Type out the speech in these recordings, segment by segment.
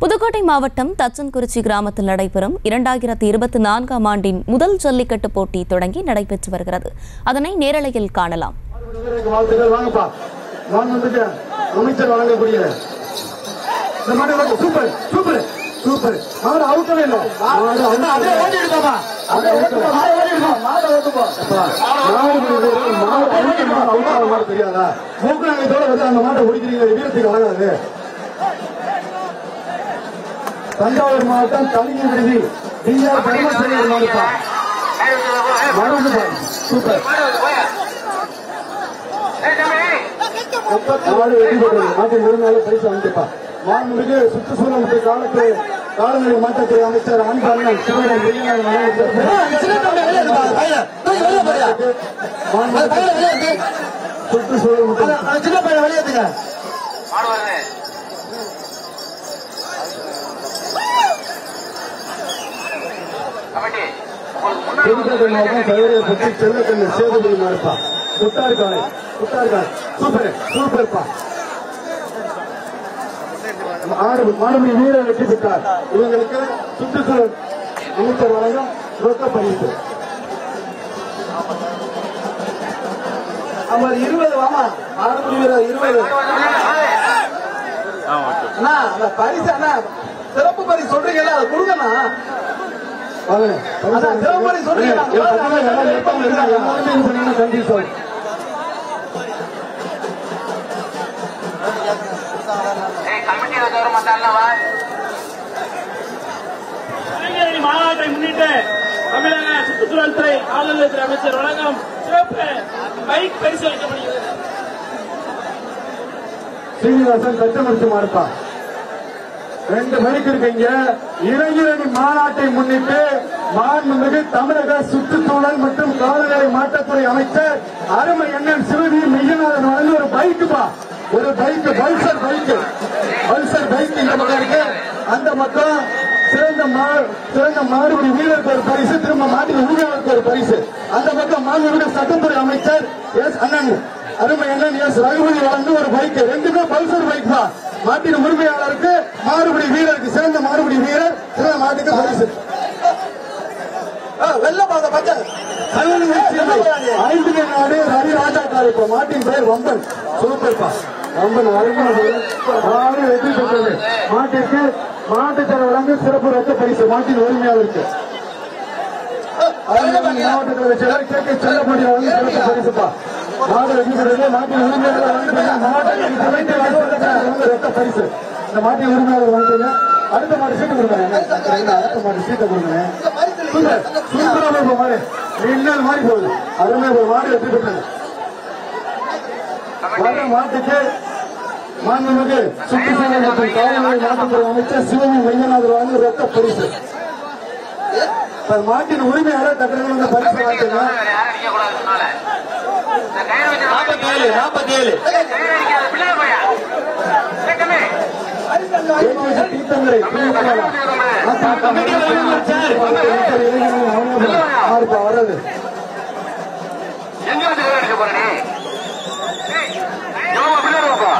புதுக்கோட்டை மாவட்டம் தச்சன்குறிச்சி கிராமத்தில் நடைபெறும் இரண்டாயிரத்தி இருபத்தி நான்காம் ஆண்டின் முதல் ஜல்லிக்கட்டு போட்டி தொடங்கி நடைபெற்று வருகிறது அதனை நேரலையில் காணலாம் வீரருக்கு வாழ்த்துக்கள் வாங்கப்பா வாங்க வந்துட்டு அமைச்சர் வழங்கக்கூடிய இந்த மாடு வந்து சூப்பர் சூப்பர் சூப்பர் மாடு அவுட்டவே இல்லை மாடு அப்படியே ஓடி இருக்காமா அப்படியே ஓட்டுப்பா மாடு ஓடி இருக்கா மாடு ஓட்டுப்பா மாடு வீரர் மாடு அவுட்டு மாடு அவுட் ஆக மாடு தெரியாதா மூக்குநாங்கத்தோட வந்து அந்த மாட்டை ஓடிக்கிறீங்க வீரத்துக்கு ஆகாது தஞ்சாவூர் மாவட்டம் கலிங்க விடுதி டிஆர் தர்மசேகர் மாடுப்பா மாடு வந்து பாரு. சூப்பர் நாடு வெற்றி பெற்றது நாட்டின் ஒரு நாள் பரிசு அமைக்கப்பா மாண்புமிகு சுற்றுச்சூழல் மற்றும் காலத்து காலநிலை மாற்றத்துறை அமைச்சர் அன்பண்ணன் சிவகங்கை வெள்ளிநாடு மாண்புமிகு சுற்றுச்சூழல் மற்றும் சின்ன பையன் வெளியேற்றுங்க புதுக்கோட்டை மாவட்டம் சதுரையை பற்றி செல்லக்கண்ணு சேதுபதி மாறுப்பா புத்தார் காலை புத்தார் காலை சூப்பர் சூப்பர்ப்பா ஆடு மாணவி வீரர் வெற்றி பெற்றார் இவங்களுக்கு சுற்றுச்சூழல் அமைச்சர் வழங்கும் ரொக்க பரிசு ஐம்பது இருபது வாமா மாணவி வீரர் இருபது அண்ணா அந்த பரிசு அண்ணா சிறப்பு பரிசு சொல்றீங்கல்ல அதை கொடுங்கண்ணா அதான் சிறப்பு பரிசு சொல்றீங்க கண்டிப்பா கமிட்டியில தவிர மாட்டாங்களா இளைஞரணி மாநாட்டை முன்னிட்டு தமிழக சுற்றுச்சூழல் துறை காவல்துறை அமைச்சர் வழங்கும் சிறப்பு பைக் பரிசு அளிக்கப்படுகிறது சீனிவாசன் கட்டமடிச்சு மாறுப்பா ரெண்டு மணிக்கு இருக்கீங்க இளைஞரணி மாநாட்டை முன்னிட்டு மாண்புமிகு தமிழக சுற்றுச்சூழல் மற்றும் காலநிலை மாற்றத்துறை அமைச்சர் அருமை எண்ணன் சிவதி மெய்யநாதன் வழங்க ஒரு பைக்குப்பா ஒரு bike Pulsar bike Pulsar bike இந்த பக்கம் இருக்கு அந்த பக்கம் சிறந்த மா- சிறந்த மாறுபடி வீரருக்கு ஒரு பரிசு திரும்ப மாட்டின் உரிமையாளருக்கு ஒரு பரிசு அந்த பக்கம் மாண்புமிகு சட்டத்துறை அமைச்சர் எஸ் அண்ணன் அருமை அண்ணன் எஸ் ரகுபதி வழங்கும் ஒரு பைக் ரெண்டுமே பல்சர் பைக் தான் மாட்டின் உரிமையாளருக்கு மாறுபடி வீரருக்கு சிறந்த மாறுபடி வீரர் சிறந்த மாட்டுக்கு பரிசு வெள்ள பாத பச்சை ஐந்து நாடு ரவி ராஜா கார் இப்ப மாட்டின் பெயர் வம்பன் சூப்பர்ப்பா வம்பன் அருமையாக ஆறு வெற்றி பெற்றது மாட்டிற்கு மாட்டுத்தர வழங்கு சிறப்பு ரத்த பரிசு மாட்டின் உரிமையாளருக்கு அருமையான மாவட்டத்தில் செயலர் கே கே செல்லப்படி வழங்கி சிறப்பு பரிசுப்பா மாடு வெற்றி பெற்றது மாட்டின் உரிமையாளர் வழங்கி மாட்டின் துணைத்து வழங்கு ரத்த பரிசு இந்த மாட்டின் உரிமையாளர் வாங்கிட்டீங்க அடுத்த மாடு சீட்டு கொடுங்க அடுத்த மாடு சீட்டை கொடுங்க சூப்பர். சூப்பரான ஒரு மாடு மின்னல் மாதிரி போகுது அருமை ஒரு மாடு வெற்றி பெற்றது வர மாட்டுக்கு மாண்புமிகு சுற்றுச்சூழல் மற்றும் காவல்துறை மாற்றத்துறை அமைச்சர் சிவமி மையநாதர் வாங்கி ரத்த பரிசு இப்ப மாட்டின் உரிமையாளர் கட்டணம் இந்த பரிசு வாங்கிங்க அடிக்க கூடாது சொன்னால இந்த கயிறு வச்சு நாற்பத்தி ஏழு நாற்பத்தி ஏழு கயிறு அடிக்காத பிள்ளைங்க பையா கேட்கமே தீத்தங்கரை வர்றது எங்க வந்து கயிறு அடிக்க போற நீ ஏய், எவ்வளவு பிள்ளைங்க இருப்பா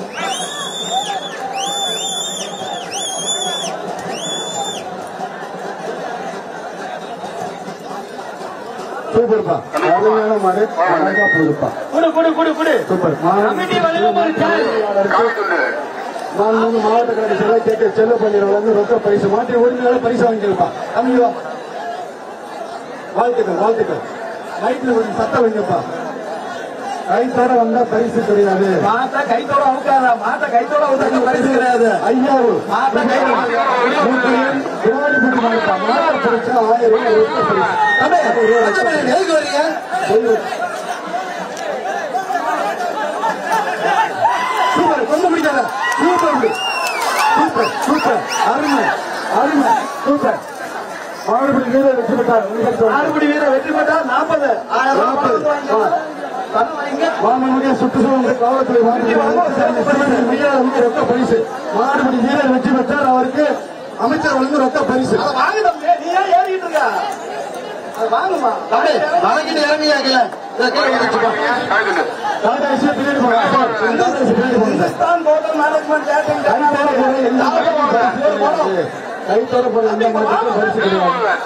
சூப்பர்ப்பா அருமையான மாடு அழகா போகுதுப்பா குடு குடு குடு குடு சூப்பர் கமிட்டி வழங்கும் ஒரு சேர். நான் மூணு மாவட்ட கழக செல்ல கேட்க செல்ல பள்ளியில் வந்து ரொக்க பரிசு மாற்றி உரிமையாளர் பரிசு வாங்கிக்கலாம் தம்பி வா வாழ்த்துக்கள் வாழ்த்துக்கள் நைட்ல கொஞ்சம் சத்தம் வைங்கப்பா கைத்தோட வந்தா பரிசு கிடையாது மாட்டை கைத்தோட அவுக்காத மாட்டை கைத்தோட அவுக்காத பரிசு கிடையாது ஐயாவு மாட்டை கைத்தோட விளையாடி மாட்டா மாட்ட பரிசு ஆயிரம் ரூபாய் ரொக்க பரிசு தம்பி, தம்பி, எதுக்கு வரீங்க சூப்பர் கொண்டு பிடிக்காத சூப்பர் பிடி. சூப்பர் சூப்பர் அருமை அருமை சூப்பர் மாறுபடி வீரர் வெற்றி பெற்றார் உங்களுக்கு சொல்றேன். ஆறுபடி வீரர் வெற்றி பெற்றா நாற்பது ஆயிரம் ரூபாய் நாற்பது. பணம் வாங்கிக்கலாம். பணம் வாங்கிங்க. மாண்புமிகு சுற்றுச்சூழல் காவல்துறை ரொக்க பரிசு மாறுபடி வீரர் வெற்றி பெற்றார் அவருக்கு அமைச்சர் வழங்கும் ரொக்க பரிசு அதை வாங்கு தம்பி. நீ ஏன் ஏறிக்கிட்டு இருக்க? அதை வாங்குமா தம்பி, வணக்கிட்டு இறங்கியாக்கல இதை கீழே வச்சுப்பா. டாடா ஏசி பின்னாடி போங்க. சார், டாடா ஏசி பின்னாடி போங்க சார். ஹிந்துஸ்தான் ஹோட்டல் மேனேஜ்மெண்ட் கைத்தோட போடுங்க, எல்லா பக்கமும் பரிசு. மாட்டுக்கு கைத்தோட போன எந்த மாட்டுக்கும் பரிசு கிடையாது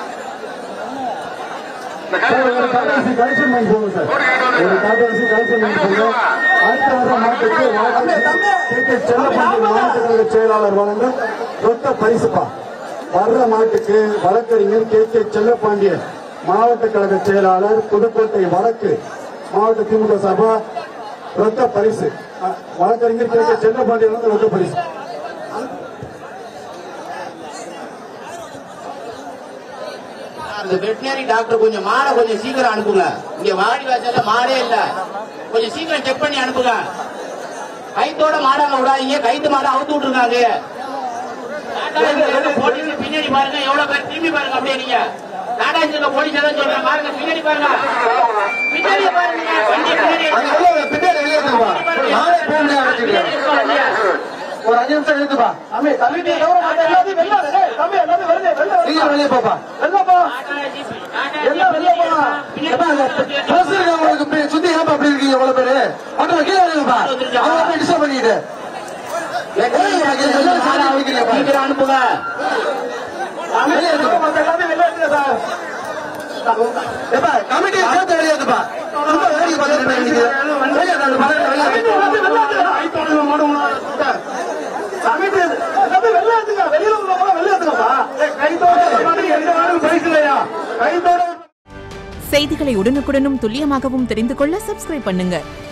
சார், ஒரு காட்டரிசி கலெக்ஷன் பண்ணி போங்க சார் ஒரு காட்டரிசி கலெக்ஷன் பண்ணி போங்க அடுத்த வர மாட்டுக்கு கே கே செல்லப்பாண்டி மாவட்ட கழக செயலாளர் வழங்க சொத்த பரிசுப்பா வர்ற மாட்டுக்கு வழக்கறிஞர் கே கே செல்லப்பாண்டியன் மாவட்ட கழக செயலாளர் புதுக்கோட்டை வடக்கு மாவட்ட திமுக சபா ரொத்த பரிசு அஹ், வழக்கறிஞர் கே கே செல்லப்பாண்டியன் வந்து ரொத்த பரிசு அந்த வெட்டினரி டாக்டர் கொஞ்சம் மாடை கொஞ்சம் சீக்கிரம் அனுப்புங்க இங்க வாடி வாசல்ல மாடே இல்ல கொஞ்சம் சீக்கிரம் செக் பண்ணி அனுப்புங்க கைத்தோட மாடாங்க விடாதீங்க கைத்து மாடை அவுத்து விட்டுருக்காங்க போலீஸ் பின்னாடி பாருங்க எவ்வளவு பேர் திரும்பி பாருங்க அப்படியே நீங்க நாடாஜில போலீஸ் எதாவது சொல்றேன் பாருங்க பின்னாடி பாருங்க பின்னாடி பாருங்க வண்டியை பின்னாடி பின்னாடி வெளியே இருக்குப்பா நாளை போக முடியாது பின்னாடி இருக்கோம் வண்டியை. ஒரு அஞ்சு நிமிஷம் இருக்குப்பா தம்பி தம்பி தவிர மத்த எல்லாத்தையும் வெளில வர. டேய், தம்பி எல்லாத்தையும் வெளில வெளில வர. நீங்க வெளியே போப்பா வெளில போ நாடாஜி, நாடாஜி எல்லாம் வெளில போங்க. பஸ் இருக்கவங்களுக்கு இப்படி சுத்தி ஏன்பா அப்படி இருக்கீங்க எவ்வளவு பேரு மட்டும் கீழே இருக்குப்பா அவங்க போய் டிஸ்டர்ப் பண்ணிக்கிட்டு எல்லாரும் சாரி அழிக்கிறீங்கப்பா சீக்கிரம் அனுப்புங்க வெளியே இருக்குப்பா மத்த எல்லாத்தையும் வெளில எடுங்க சார். ஏப்பா கமிட்டி சேர்த்து வெளியேதுப்பா ரொம்ப வேடிக்கை பார்த்துட்டு இருக்கீங்க வெளியே தள்ளு, பக்கத்துல வெளியே தம்பி, எல்லாத்தையும் வெளில எடுங்க. கைத்தோட மாடுங்களா. தம்பி, எல்லாத்தையும் வெளில எடுங்க. வெளியில உள்ளவங்க வெளில எடுங்கப்பா. ஏய், கைத்தோட மாடு எந்த மாடும் பரிசு இல்லையா கைத்தோட செய்திகளை உடனுக்குடனும் துல்லியமாகவும் தெரிந்து கொள்ள சப்ஸ்கிரைப் பண்ணுங்க